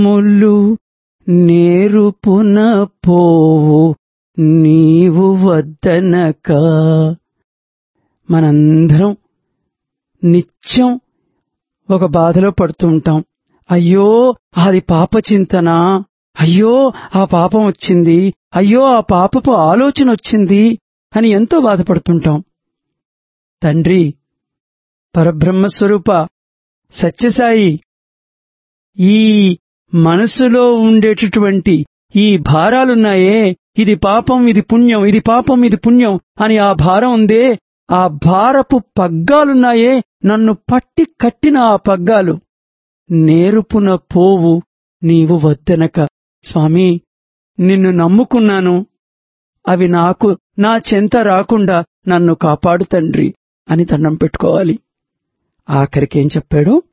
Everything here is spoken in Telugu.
ములు నేరుపున పోవు నీవు వద్దనక మనందరం నిత్యం ఒక బాధలో పడుతూ ఉంటాం అయ్యో అది పాప చింతన అయ్యో ఆ పాపం వచ్చింది అయ్యో ఆ పాపపు ఆలోచన వచ్చింది అని ఎంతో బాధపడుతుంటాం తండ్రి పరబ్రహ్మస్వరూప సత్యసాయి ఈ మనసులో ఉండేటటువంటి ఈ భారాలున్నాయే ఇది పాపం ఇది పుణ్యం ఇది పాపం ఇది పుణ్యం అని ఆ భారం ఉందే ఆ భారపు పగ్గాలున్నాయే నన్ను పట్టి కట్టిన ఆ పగ్గాలు నేరుపున పోవు నీవు వద్దనక స్వామి నిన్ను నమ్ముకున్నాను అవి నాకు నా చెంత రాకుండా నన్ను కాపాడు తండ్రి అని దండం పెట్టుకోవాలి ఆఖరికేం చెప్పాడు